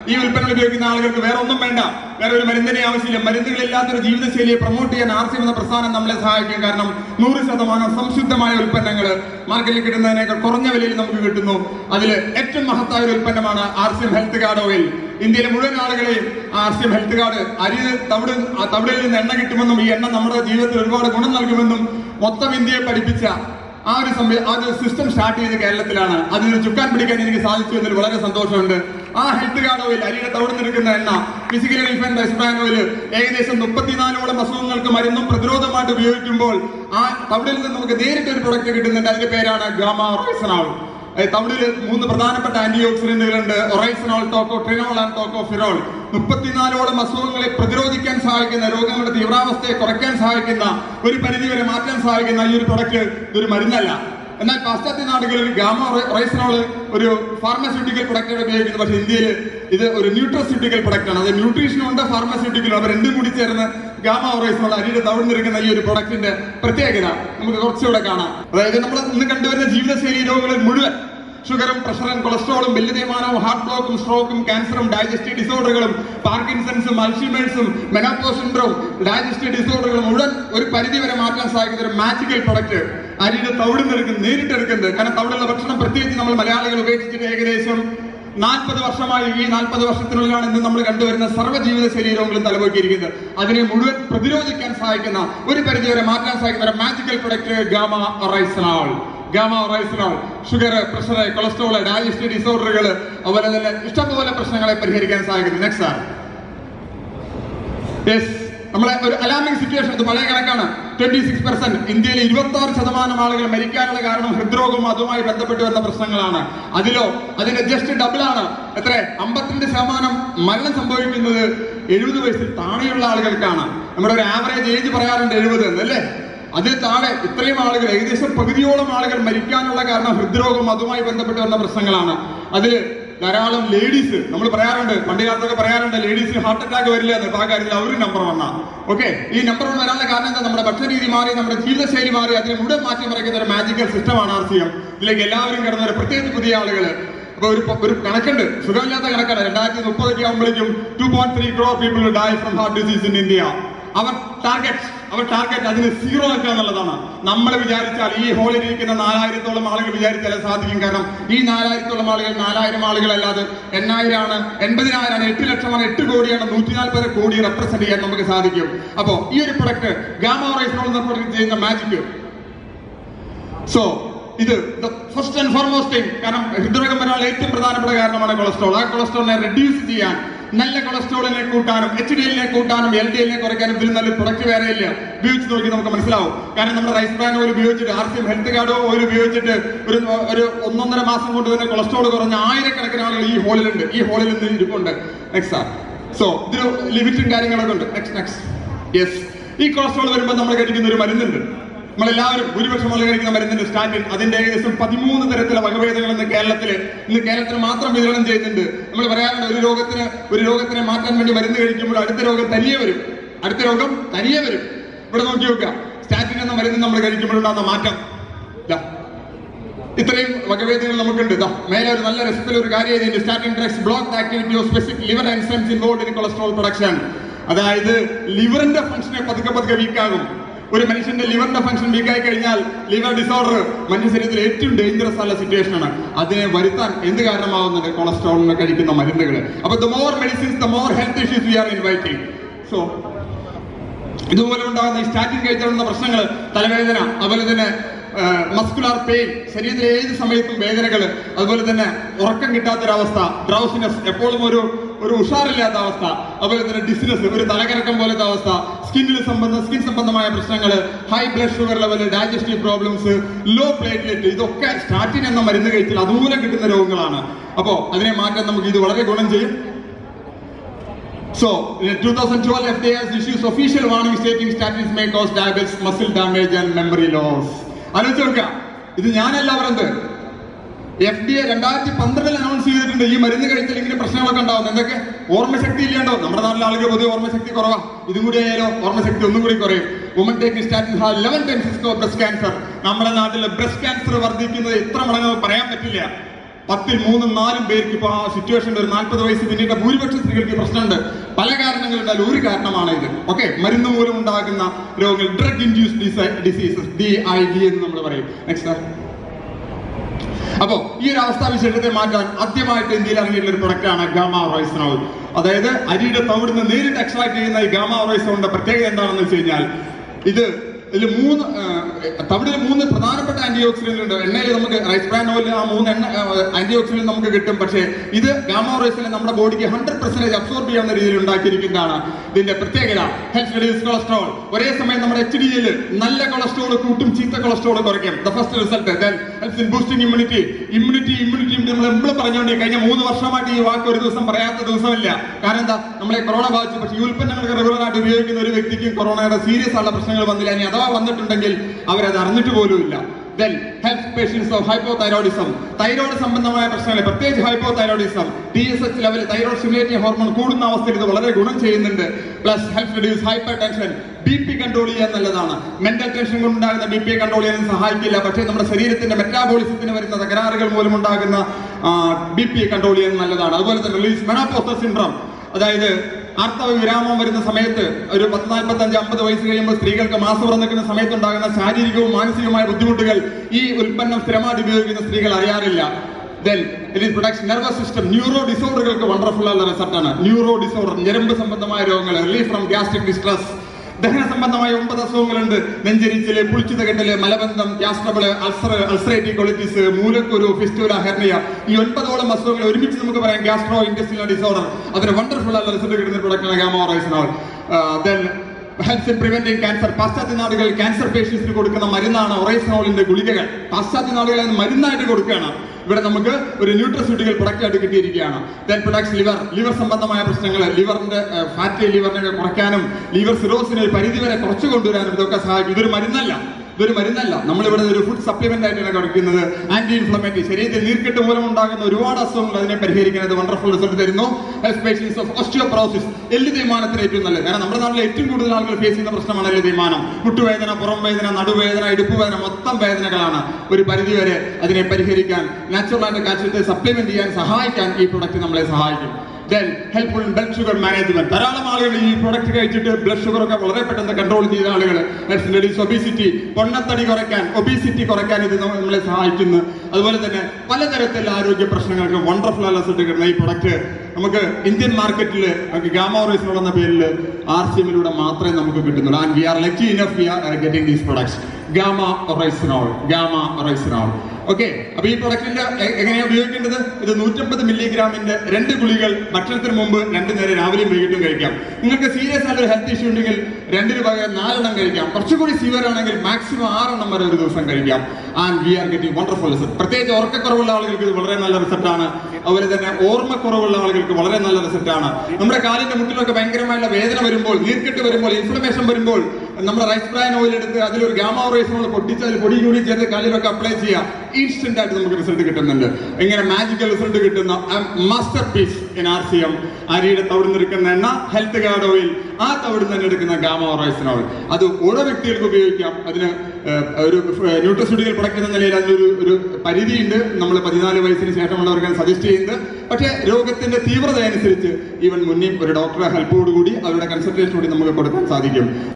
ഈ ഉൽപ്പന്നങ്ങൾ ഉപയോഗിക്കുന്ന ആളുകൾക്ക് വേറെ ഒന്നും വേണ്ട വേറെ ഒരു മരുന്നിനെ ആവശ്യമില്ല മരുന്നുകളില്ലാത്തൊരു ജീവിതശൈലിയെ പ്രൊമോട്ട് ചെയ്യാൻ ആർ സി എം എന്ന പ്രസ്ഥാനം നമ്മളെ സഹായിക്കും കാരണം നൂറ് ശതമാനം സംശുദ്ധമായ ഉൽപ്പന്നങ്ങൾ മാർക്കറ്റിൽ കിട്ടുന്നതിനേക്കാൾ കുറഞ്ഞ വിലയിൽ നമുക്ക് കിട്ടുന്നു അതിൽ ഏറ്റവും മഹത്തായ ഒരു ഉൽപ്പന്നമാണ് R C M health card oil ഇന്ത്യയിലെ മുഴുവൻ ആളുകളെയും R C M health card അരി തവിട് ആ തവിടിൽ നിന്ന് എണ്ണ കിട്ടുമെന്നും ഈ എണ്ണ നമ്മുടെ ജീവിതത്തിൽ ഒരുപാട് ഗുണം നൽകുമെന്നും മൊത്തം ഇന്ത്യയെ പഠിപ്പിച്ച ആ ഒരു സംവി- ആ ഒരു സിസ്റ്റം സ്റ്റാർട്ട് ചെയ്ത് കേരളത്തിലാണ് അതിന് ചുക്കാൻ പിടിക്കാൻ എനിക്ക് സാധിച്ചു എന്നതിൽ വളരെ സന്തോഷമുണ്ട് ആ ഹെൽത്ത് കാർഡ് ഓയിൽ അരിയുടെ തവിട് നിൽക്കുന്ന എണ്ണ physical health and rice bran oil ഏകദേശം മുപ്പത്തിനാലോളം അസുഖങ്ങൾക്ക് മരുന്നും പ്രതിരോധമായിട്ട് ഉപയോഗിക്കുമ്പോൾ ആ തവിടിൽ നിന്ന് നമുക്ക് നേരിട്ട് ഒരു പ്രൊഡക്റ്റ് കിട്ടുന്നുണ്ട് അതിന്റെ പേരാണ് ഗാമ റോയ്സനാൾ തവിടിൽ മൂന്ന് പ്രധാനപ്പെട്ട ആന്റി ഓക്സിഡന്റുകളുണ്ട് oryzanol tocotrienol and tocopherol മുപ്പത്തിനാലോളം അസുഖങ്ങളെ പ്രതിരോധിക്കാൻ സഹായിക്കുന്ന രോഗങ്ങളുടെ തീവ്രാവസ്ഥയെ കുറയ്ക്കാൻ സഹായിക്കുന്ന ഒരു പരിധിവരെ മാറ്റാൻ സഹായിക്കുന്ന ഈ ഒരു പ്രൊഡക്റ്റ് ഇതൊരു മരുന്നല്ല എന്നാൽ പാശ്ചാത്യ നാടുകളിൽ ഗാമ റൈസനോൾ ഒരു ഫാർമസ്യൂട്ടിക്കൽ പ്രൊഡക്റ്റാണ് ഉപയോഗിക്കുന്നത് പക്ഷേ ഇന്ത്യയിൽ ഇത് ഒരു ന്യൂട്രസ്യൂട്ടിക്കൽ പ്രൊഡക്റ്റ് ആണ് അത് ന്യൂട്രീഷനും ഉണ്ട് ഫാർമസ്യൂട്ടിക്കലും അവർ രണ്ടും കൂടി ചേർന്ന് ഗാമ റൈസനോൾ അരിയുടെ തവിടുന്നിരിക്കുന്ന ഈ ഒരു പ്രൊഡക്റ്റിന്റെ പ്രത്യേകത നമുക്ക് കുറച്ചുകൂടെ കാണാം അതായത് നമ്മൾ ഇന്ന് കണ്ടുവരുന്ന ജീവിതശൈലി രോഗങ്ങളിൽ മുഴുവൻ ഷുഗറും പ്രഷറും കൊളസ്ട്രോളും വലിയ തേയ്മാനവും ഹാർട്ട് ബ്ലോക്കും സ്ട്രോക്കും ക്യാൻസറും ഡൈജസ്റ്റീവ് ഡിസോർഡറുകളും പാർക്കിൻസൺസും അൽഷിമേഴ്സും മെനോപ്പോ സിൻഡ്രോം ഡൈജസ്റ്റീവ് ഡിസോർഡറുകളും മുഴുവൻ ഒരു പരിധി വരെ മാറ്റാൻ സഹായിക്കുന്ന ഒരു മാജിക്കൽ പ്രൊഡക്റ്റ് അരിയുടെ തവിട് നിൽക്കുന്നത് നേരിട്ടെടുക്കുന്നത് കാരണം തവിടുള്ള ഭക്ഷണം പ്രത്യേകിച്ച് നമ്മൾ മലയാളികൾ ഉപേക്ഷിച്ചിട്ട് ഏകദേശം നാൽപ്പത് വർഷമായി ഈ നാൽപ്പത് വർഷത്തിനുള്ളിലാണ് ഇന്ന് നമ്മൾ കണ്ടുവരുന്ന സർവ്വ ജീവിത ശരീരങ്ങളും തലപോക്കിയിരിക്കുന്നത് അതിനെ മുഴുവൻ പ്രതിരോധിക്കാൻ സഹായിക്കുന്ന ഒരു പരിധിവരെ മാറ്റാൻ സഹായിക്കുന്ന ഒരു magical product gamma oryzanol gamma oryzanol sugar pressure cholesterol digestive ഡിസോർഡറുകൾ അതുപോലെ തന്നെ ഇഷ്ടംപോലെ പ്രശ്നങ്ങളെ പരിഹരിക്കാൻ സഹായിക്കുന്നു നെക്സ്റ്റ് സാർ യെസ് നമ്മളെ ഒരു അലാമിംഗ് സിറ്റുവേഷൻ ഇത് പഴയ കണക്കാണ് ട്വന്റി സിക്സ് പെർസെന്റ് ഇന്ത്യയിൽ ഇരുപത്തി ആറ് ശതമാനം ആളുകൾ മരിക്കാനുള്ള കാരണം ഹൃദ്രോഗവും അതുമായി ബന്ധപ്പെട്ട് വരുന്ന പ്രശ്നങ്ങളാണ് അതിലോ അതിന്റെ ജസ്റ്റ് ഡബിൾ ആണ് എത്ര അമ്പത്തിരണ്ട് ശതമാനം മരണം സംഭവിക്കുന്നത് എഴുപത് വയസ്സിൽ താഴെയുള്ള ആളുകൾക്കാണ് നമ്മുടെ ഒരു ആവറേജ് ഏജ് പറയാറുണ്ട് എഴുപത് എന്നല്ലേ അതിൽ താഴെ ഇത്രയും ആളുകൾ ഏകദേശം പകുതിയോളം ആളുകൾ മരിക്കാനുള്ള കാരണം ഹൃദ്രോഗം അതുമായി ബന്ധപ്പെട്ട് വരുന്ന പ്രശ്നങ്ങളാണ് അതിൽ ധാരാളം ലേഡീസ് നമ്മൾ പറയാറുണ്ട് പണ്ട് കാലത്തൊക്കെ പറയാറുണ്ട് ലേഡീസിന് ഹാർട്ട് അറ്റാക്ക് വരില്ല എന്ന് ആ കാര്യത്തിൽ അവർ നമ്പർ വണ്ണാ ഓക്കെ ഈ നമ്പർ വൺ വരാനുള്ള കാരണം എന്താ നമ്മുടെ ഭക്ഷണരീതി മാറി നമ്മുടെ ജീവിതശൈലി മാറി അതിനെ മുഴുവൻ മാറ്റി മറിക്കുന്ന ഒരു മാജിക്കൽ സിസ്റ്റമാണ് ആർ സി എം ഇതിലേക്ക് എല്ലാവരും കിടന്ന പ്രത്യേകിച്ച് പുതിയ ആളുകൾ അപ്പൊ ഒരു ഒരു കണക്കുണ്ട് സുഖമില്ലാത്ത കണക്കാണ് രണ്ടായിരത്തി മുപ്പതൊക്കെ ആകുമ്പോഴേക്കും two point three crore people die from heart disease in India അവർ ടാർഗറ്റ് അവർ ടാർഗറ്റ് അതിന് സീറോ ആക്കുക എന്നുള്ളതാണ് നമ്മൾ വിചാരിച്ചാൽ ഈ ഹോളിൽ ഇരിക്കുന്ന നാലായിരത്തോളം ആളുകൾ വിചാരിച്ചാൽ അത് സാധിക്കും കാരണം ഈ നാലായിരത്തോളം ആളുകൾ നാലായിരം ആളുകൾ അല്ലാതെ എണ്ണായിരം ആണ് എൺപതിനായിരമാണ് എട്ട് ലക്ഷമാണ് എട്ട് കോടിയാണ് നൂറ്റി നാൽപ്പത് കോടി റെപ്രസെന്റ് ചെയ്യാൻ നമുക്ക് സാധിക്കും അപ്പോ ഈ ഒരു പ്രൊഡക്റ്റ് ഗാമ റൈസിനോട് പ്രൊഡക്റ്റ് ചെയ്യുന്ന മാജിക് സോ ഇത് ഫസ്റ്റ് ആൻഡ് ഫോർമോസ്റ്റ് തിങ് കാരണം ഹൃദ്രോഗം വരാനുള്ള ഏറ്റവും പ്രധാനപ്പെട്ട കാരണമാണ് കൊളസ്ട്രോൾ ആ കൊളസ്ട്രോളിനെ റെഡ്യൂസ് ചെയ്യാൻ നല്ല കൊളസ്ട്രോളിനെ കൂട്ടാനും എച്ച് ഡി എല്ലിനെ കൂട്ടാനും എൽ ഡി എല്ലിനെ കുറയ്ക്കാനും ഇതിൽ നല്ലൊരു പ്രൊഡക്റ്റ് വേറെ ഇല്ല ഉപയോഗിച്ച് നോക്കി നമുക്ക് മനസ്സിലാവും കാരണം നമ്മുടെ റൈസ് ബ്രാൻ ഓയിൽ ഉപയോഗിച്ചിട്ട് R C M health card oil ഉപയോഗിച്ചിട്ട് ഒരു ഒരു ഒന്നൊന്നര മാസം കൊണ്ട് തന്നെ കൊളസ്ട്രോൾ കുറഞ്ഞ ആയിരക്കണക്കിന് ആളുകൾ ഈ ഹോളിലുണ്ട് ഈ ഹോളിൽ നിന്ന് ഇരിപ്പുണ്ട് നെക്സ്റ്റ് സാർ സോ ഇതിന് ലിമിറ്റും കാര്യങ്ങളൊക്കെ ഉണ്ട് നെക്സ്റ്റ് നെക്സ്റ്റ് യെസ് ഈ കൊളസ്ട്രോൾ വരുമ്പോൾ നമ്മൾ കഴിക്കുന്ന ഒരു മരുന്നുണ്ട് നമ്മളെല്ലാവരും ഭൂരിപക്ഷം ആളുകൾ കഴിക്കുന്ന മരുന്നിന്റെ സ്റ്റാറ്റിൻ അതിന്റെ ഏകദേശം പതിമൂന്ന് തരത്തിലെ വകഭേദങ്ങൾ ഇന്ന് കേരളത്തിൽ ഇന്ന് കേരളത്തിൽ മാത്രം വിതരണം ചെയ്യുന്നുണ്ട് നമ്മൾ പറയാറുണ്ട് ഒരു രോഗത്തിന് ഒരു രോഗത്തിനെ മാറ്റാൻ വേണ്ടി മരുന്ന് കഴിക്കുമ്പോൾ അടുത്ത രോഗം തനിയെ വരും അടുത്ത രോഗം തനിയെ വരും ഇവിടെ നോക്കി നോക്കുക സ്റ്റാറ്റിൻ എന്ന മരുന്ന് നമ്മൾ കഴിക്കുമ്പോഴുണ്ടാകുന്ന മാറ്റം ദാ, ഇത്രയും വകഭേദങ്ങൾ നമുക്കുണ്ട് ഇതാ മേലെ ഒരു നല്ല രസത്തിൽ ഒരു കാര്യം എഴുതിയിട്ടുണ്ട് statin drugs block activity of specific liver enzymes involve in cholesterol production അതായത് ലിവറിന്റെ ഫംഗ്ഷനെ പതുക്കെ പതുക്കെ വീക്കാകും ഒരു മനുഷ്യന്റെ ലിവറിന്റെ ഫംഗ്ഷൻ വീക്കായി കഴിഞ്ഞാൽ ലിവർ ഡിസോർഡർ മനുഷ്യ ശരീരത്തിൽ ഏറ്റവും ഡേഞ്ചറസ് ആയ സിറ്റുവേഷൻ ആണ് അതിനെ വരുത്താൻ എന്ത് കാരണമാവുന്നുണ്ട് കൊളസ്ട്രോളിനെ കഴിക്കുന്ന മരുന്നുകൾ അപ്പൊ the more medicines the more health issues we are inviting so ഇതുപോലെ ഉണ്ടാകുന്ന ഈ സ്റ്റാറ്റിൻ കഴിച്ചുള്ള പ്രശ്നങ്ങൾ തലവേദന അതുപോലെ തന്നെ മസ്കുലാർ പെയിൻ ശരീരത്തിലെ ഏത് സമയത്തും വേദനകൾ അതുപോലെ തന്നെ ഉറക്കം കിട്ടാത്തൊരവസ്ഥ ഡ്രൗസിനെസ് എപ്പോഴും ഒരു ഒരു ഉഷാറില്ലാത്ത അവസ്ഥ അതുപോലെ തന്നെ ഡിസിനസ് ഒരു തലകറക്കം പോലത്തെ അവസ്ഥ സ്കിന്നിൽ സംബന്ധ സ്കിൻ സംബന്ധമായ പ്രശ്നങ്ങൾ high blood sugar level digestive problems low platelet ഇതൊക്കെ സ്റ്റാറ്റിൻ എന്ന മരുന്ന് കഴിച്ചാൽ അതുമൂലം കിട്ടുന്ന രോഗങ്ങളാണ് അപ്പോ അതിനെ മാറ്റാൻ നമുക്ക് ഇത് വളരെ ഗുണം ചെയ്യും So, in 2012, FDA has issued official warning stating statins may cause diabetes, muscle damage and memory loss. ആലോചിച്ച് നോക്കുക ഇത് ഞാനല്ല പറഞ്ഞത് എഫ് ഡി എ രണ്ടായിരത്തി പന്ത്രണ്ടിൽ അനൗൺസ് ചെയ്തിട്ടുണ്ട് ഈ മരുന്ന് കഴിച്ചാൽ ഇങ്ങനെ പ്രശ്നങ്ങളൊക്കെ ഉണ്ടാവും എന്തൊക്കെ ഓർമ്മശക്തി ഇല്ലാണ്ടോ നമ്മുടെ നാട്ടിലെ ആളുകൾ പൊതുവെ ഓർമ്മശക്തി കുറവാ ഇതും കൂടി ആയാലോ ഓർമ്മശക്തി ഒന്നും കൂടി കുറയും woman taking statin have eleven times breast cancer നമ്മുടെ നാട്ടിൽ ബ്രസ്റ്റ് ക്യാൻസർ വർദ്ധിക്കുന്നത് എത്ര മടങ്ങ് പറയാൻ പറ്റില്ല പത്തിൽ മൂന്നും നാലും പേർക്ക് ഇപ്പോൾ ആ സിറ്റുവേഷനിൽ ഒരു നാൽപ്പത് വയസ്സ് പിന്നീട് ഭൂരിപക്ഷ സ്ത്രീകൾക്ക് ഈ പ്രശ്നമുണ്ട് പല കാരണങ്ങളുണ്ടായാലും ഒരു കാരണമാണ് ഇത് ഓക്കെ മരുന്ന് മൂലം ഉണ്ടാകുന്ന രോഗങ്ങൾ drug induce diseases D I D എന്ന് നമ്മൾ പറയും നെക്സ്റ്റ് അപ്പോ ഈ ഒരു അവസ്ഥാവിശേഷത്തെ മാറ്റാൻ ആദ്യമായിട്ട് ഇന്ത്യയിൽ ഇറങ്ങിയിട്ടുള്ള ഒരു പ്രൊഡക്റ്റാണ് ഗാമ റൈസനോൾ അതായത് അരിയുടെ തവിടുന്ന് നേരിട്ട് എക്സ്ട്രാക്ട് ചെയ്യുന്ന ഈ ഗാമ റൈസനോളിന്റെ പ്രത്യേകത എന്താണെന്ന് വെച്ച് കഴിഞ്ഞാൽ ഇത് ഇതിൽ മൂന്ന് തവിടിൽ മൂന്ന് പ്രധാനപ്പെട്ട ആന്റി ഓക്സിഡന്റ് ഉണ്ട് എണ്ണയിൽ നമുക്ക് റൈസ് ബ്രാൻ ഓയിൽ ആ മൂന്ന് എണ്ണ ആന്റി ഓക്സിഡന്റ് നമുക്ക് കിട്ടും പക്ഷേ ഇത് ഗാമ റൈസിനെ നമ്മുടെ ബോഡിക്ക് ഹൺഡ്രഡ് പെർസെന്റേജ് അബ്സോർബ് ചെയ്യാവുന്ന രീതിയിൽ ഉണ്ടാക്കിയിരിക്കുന്നതാണ് ഇതിന്റെ പ്രത്യേകത ഹെൽത്ത് റെഡ്യൂസ് കൊളസ്ട്രോൾ ഒരേ സമയം നമ്മുടെ എച്ച് ഡിയിൽ നല്ല കൊളസ്ട്രോൾ കൂട്ടും ചീത്ത കൊളസ്ട്രോൾ കുറയ്ക്കും the first result health in boosting immunity immunity immunity നമ്മൾ എപ്പോഴും പറഞ്ഞുകൊണ്ട് കഴിഞ്ഞ മൂന്ന് വർഷമായിട്ട് ഈ വാക്ക് ഒരു ദിവസം പറയാത്ത ദിവസമില്ല കാരണം എന്താ നമ്മളെ കൊറോണ ബാധിച്ചു പക്ഷേ ഈ ഉൽപ്പന്നങ്ങൾ റെഗുലർ ആയിട്ട് ഉപയോഗിക്കുന്ന ഒരു വ്യക്തിക്കും കൊറോണയുടെ സീരിയസ് ആയിട്ടുള്ള പ്രശ്നങ്ങൾ വന്നില്ല ഇനി അഥവാ വന്നിട്ടുണ്ടെങ്കിൽ അവരത് അറിഞ്ഞിട്ട് പോലുമില്ല then health patients of hypothyroidism thyroid സംബന്ധമായ പ്രശ്നങ്ങൾ പ്രത്യേകിച്ച് hypothyroidism T S H level thyroid stimulating hormone കൂടുന്ന അവസ്ഥയിൽ ഇത് വളരെ ഗുണം ചെയ്യുന്നുണ്ട് plus health reduce hypertension B P control ചെയ്യാൻ നല്ലതാണ് മെന്റൽ ടെൻഷൻ കൊണ്ടുണ്ടാകുന്ന ബി പി കൺട്രോൾ ചെയ്യാൻ സഹായിക്കില്ല പക്ഷേ നമ്മുടെ ശരീരത്തിന്റെ മെറ്റാബോളിസത്തിന് വരുന്ന തകരാറുകൾ മൂലമുണ്ടാകുന്ന ബി പി കൺട്രോൾ ചെയ്യാൻ നല്ലതാണ് അതുപോലെ തന്നെ റിലീസ് മെനാപ്പോസസ് സിൻഡ്രം അതായത് ആർത്തവ വിരാമം വരുന്ന സമയത്ത് ഒരു പത്ത് നാൽപ്പത്തി അഞ്ച് അമ്പത് വയസ്സ് കഴിയുമ്പോൾ സ്ത്രീകൾക്ക് മാസവറം നിൽക്കുന്ന സമയത്ത് ഉണ്ടാകുന്ന ശാരീരികവും മാനസികവുമായ ബുദ്ധിമുട്ടുകൾ ഈ ഉൽപ്പന്നം സ്ഥിരമായിട്ട് ഉപയോഗിക്കുന്ന സ്ത്രീകൾ അറിയാറില്ല then it is production nervous system neuro ഡിസോർഡറുകൾക്ക് വണ്ടർഫുൾ ആയുള്ള റിസൾട്ടാണ് ന്യൂറോ ഡിസോർഡർ ഞരമ്പ് സംബന്ധമായ രോഗങ്ങൾ റിലീഫ് ഫ്രം ഗ്യാസ്ട്രിക് ഡിസ്ട്രസ് ദഹന സംബന്ധമായ ഒമ്പത് അസുഖങ്ങളുണ്ട് നെഞ്ചരിച്ചില് പുളിച്ചിത കെട്ടല് മലബന്ധം ഗ്യാസ്ട്രബിള് അൾസർ അൾസറേറ്റീവ് കൊളിറ്റിസ് മൂലക്കുരു ഫിസ്റ്റുല ഹെർണിയ ഈ ഒൻപതോളം അസുഖങ്ങൾ ഒരുമിച്ച് നമുക്ക് പറയാം ഗ്യാസ്ട്രോ ഇൻഡസ്ട്രിയൽ ഡിസോർഡർ അതിന് വണ്ടർഫുൾ ആയിട്ടുള്ള റിസൾട്ട് കിട്ടുന്ന പ്രൊഡക്റ്റാണ് gamma oryzanol then health in preventing cancer പാശ്ചാത്യ നാടുകൾ ക്യാൻസർ പേഷ്യൻസിന് കൊടുക്കുന്ന മരുന്നാണ് ഒറൈസിനോളിന്റെ ഗുളികകൾ പാശ്ചാത്യ നാടുകളിൽ അത് മരുന്നായിട്ട് കൊടുക്കുകയാണ് ഇവിടെ നമുക്ക് ഒരു ന്യൂട്രസ്യൂട്ടിക്കൽ പ്രൊഡക്റ്റ് ആയിട്ട് കിട്ടിയിരിക്കുകയാണ് ദെൻ പ്രൊഡക്ട്സ് ലിവർ ലിവർ സംബന്ധമായ പ്രശ്നങ്ങൾ ലിവറിന്റെ ഫാറ്റി ലിവറിനെ കുറയ്ക്കാനും ലിവർ സിറോസിനെ ഒരു പരിധി വരെ കുറച്ചു കൊണ്ടുവരാനും ഇതൊക്കെ സഹായിക്കും ഇതൊരു മരുന്നല്ല ഇതൊരു മരുന്നല്ല നമ്മളിവിടെ ഒരു ഫുഡ് സപ്ലിമെന്റ് ആയിട്ടാണ് കൊടുക്കുന്നത് ആന്റി ഇൻഫ്ലമേറ്ററി ശരീരത്തിൽ നീർക്കെട്ട് മൂലം ഉണ്ടാകുന്ന ഒരുപാട് അസുഖങ്ങൾ അതിനെ പരിഹരിക്കുന്നത് വണ്ടർഫുൾ റിസൾട്ട് തരുന്നു ഹെൽത്ത് പേഷ്യൻസ് ഓഫ് ഓസ്റ്റിയോപ്രോസിസ് എല്ല് തേയ്മാനത്തിന് ഏറ്റവും നല്ലത് കാരണം നമ്മുടെ നാട്ടിൽ ഏറ്റവും കൂടുതൽ ആളുകൾ ഫേസ് ചെയ്യുന്ന പ്രശ്നമാണ് എല്ല് തേയ്മാനം മുട്ടുവേദന പുറം വേദന നടുവേദന ഇടുപ്പ് വേദന മൊത്തം വേദനകളാണ് ഒരു പരിധി വരെ അതിനെ പരിഹരിക്കാൻ നാച്ചുറൽ ആയിട്ട് കാൽസ്യത്തെ സപ്ലിമെന്റ് ചെയ്യാൻ സഹായിക്കാൻ ഈ പ്രൊഡക്റ്റ് നമ്മളെ സഹായിക്കും then helpful in blood sugar management ധാരാളം ആളുകൾ ഈ പ്രൊഡക്റ്റ് കഴിച്ചിട്ട് ബ്ലഡ് ഷുഗർ ഒക്കെ വളരെ പെട്ടെന്ന് കൺട്രോൾ ചെയ്ത ആളുകൾ ഒബീസിറ്റി പൊണ്ണത്തടി കുറയ്ക്കാൻ ഒബീസിറ്റി കുറയ്ക്കാൻ ഇത് നമ്മ- നമ്മളെ സഹായിക്കുന്നു അതുപോലെ തന്നെ പലതരത്തിലുള്ള ആരോഗ്യ പ്രശ്നങ്ങൾക്ക് വണ്ടർഫുൾ റിസൾട്ട് കിട്ടുന്ന ഈ പ്രൊഡക്റ്റ് നമുക്ക് ഇന്ത്യൻ മാർക്കറ്റിൽ നമുക്ക് ഗാമ ഓറൈസിനോട് എന്ന പേരിൽ ആർ സി എമ്മിലൂടെ മാത്രമേ നമുക്ക് കിട്ടുന്നുള്ളൂ and we are lucky enough we are getting these products gamma oryzanol gamma oryzanol okay അപ്പൊ ഈ പ്രൊഡക്റ്റിന്റെ എങ്ങനെയാണ് ഉപയോഗിക്കേണ്ടത് ഇത് നൂറ്റമ്പത് മില്ലിഗ്രാമിന്റെ രണ്ട് ഗുളികൾ ഭക്ഷണത്തിന് മുമ്പ് രണ്ട് നേരം രാവിലെയും വൈകിട്ടും കഴിക്കാം നിങ്ങൾക്ക് സീരിയസ് ആയിട്ട് ഒരു ഹെൽത്ത് ഇഷ്യൂ ഉണ്ടെങ്കിൽ രണ്ടിന് പകരം നാലെണ്ണം കഴിക്കാം കുറച്ചുകൂടി സിവിയർ ആണെങ്കിൽ മാക്സിമം ആറെണ്ണം വരെ ഒരു ദിവസം കഴിക്കാം and we are getting wonderful result പ്രത്യേകിച്ച് ഉറക്കക്കുറവുള്ള ആളുകൾക്ക് ഇത് വളരെ നല്ല റിസൾട്ടാണ് അതുപോലെ തന്നെ ഓർമ്മക്കുറവുള്ള ആളുകൾക്ക് വളരെ നല്ല റിസൾട്ടാണ് നമ്മുടെ കാലിന്റെ മുട്ടിലൊക്കെ ഭയങ്കരമായുള്ള വേദന വരുമ്പോൾ നീർക്കെട്ട് വരുമ്പോൾ ഇൻഫ്ലമേഷൻ വരുമ്പോൾ നമ്മുടെ റൈസ് ബ്രാൻ ഓയിൽ എടുത്ത് അതിലൊരു ഗാമ റൈസിനോട് പൊട്ടിച്ച് അതിൽ പൊടി കൂടി ചേർത്ത് കാലിലൊക്കെ അപ്ലൈ ചെയ്യാം ഇൻസ്റ്റന്റ് ആയിട്ട് നമുക്ക് റിസൾട്ട് കിട്ടുന്നുണ്ട് ഇങ്ങനെ മാജിക്കൽ റിസൾട്ട് കിട്ടുന്ന masterpiece in R C M അരിയുടെ തവിടുന്ന് എടുക്കുന്ന എണ്ണ ഹെൽത്ത് കാർഡ് ഓയിൽ ആ തവിടുന്ന് തന്നെ എടുക്കുന്ന ഗാമ റൈസിനോൾ അത് ഓരോ വ്യക്തികൾക്ക് ഉപയോഗിക്കാം അതിന് ഏഹ്, ഒരു ന്യൂട്രസ്യൂട്ടിക്കൽ പ്രൊഡക്റ്റ് എന്ന നിലയിൽ അതിനൊരു ഒരു പരിധിയുണ്ട് നമ്മൾ പതിനാല് വയസ്സിന് ശേഷമുള്ളവർക്ക് സജസ്റ്റ് ചെയ്യുന്നത് പക്ഷേ രോഗത്തിന്റെ തീവ്രത അനുസരിച്ച് ഈവൻ മുന്നേ ഒരു ഡോക്ടറെ ഹെൽപ്പോടുകൂടി അവരുടെ കൺസൾട്ടേഷനോട് നമുക്ക് കൊടുക്കാൻ സാധിക്കും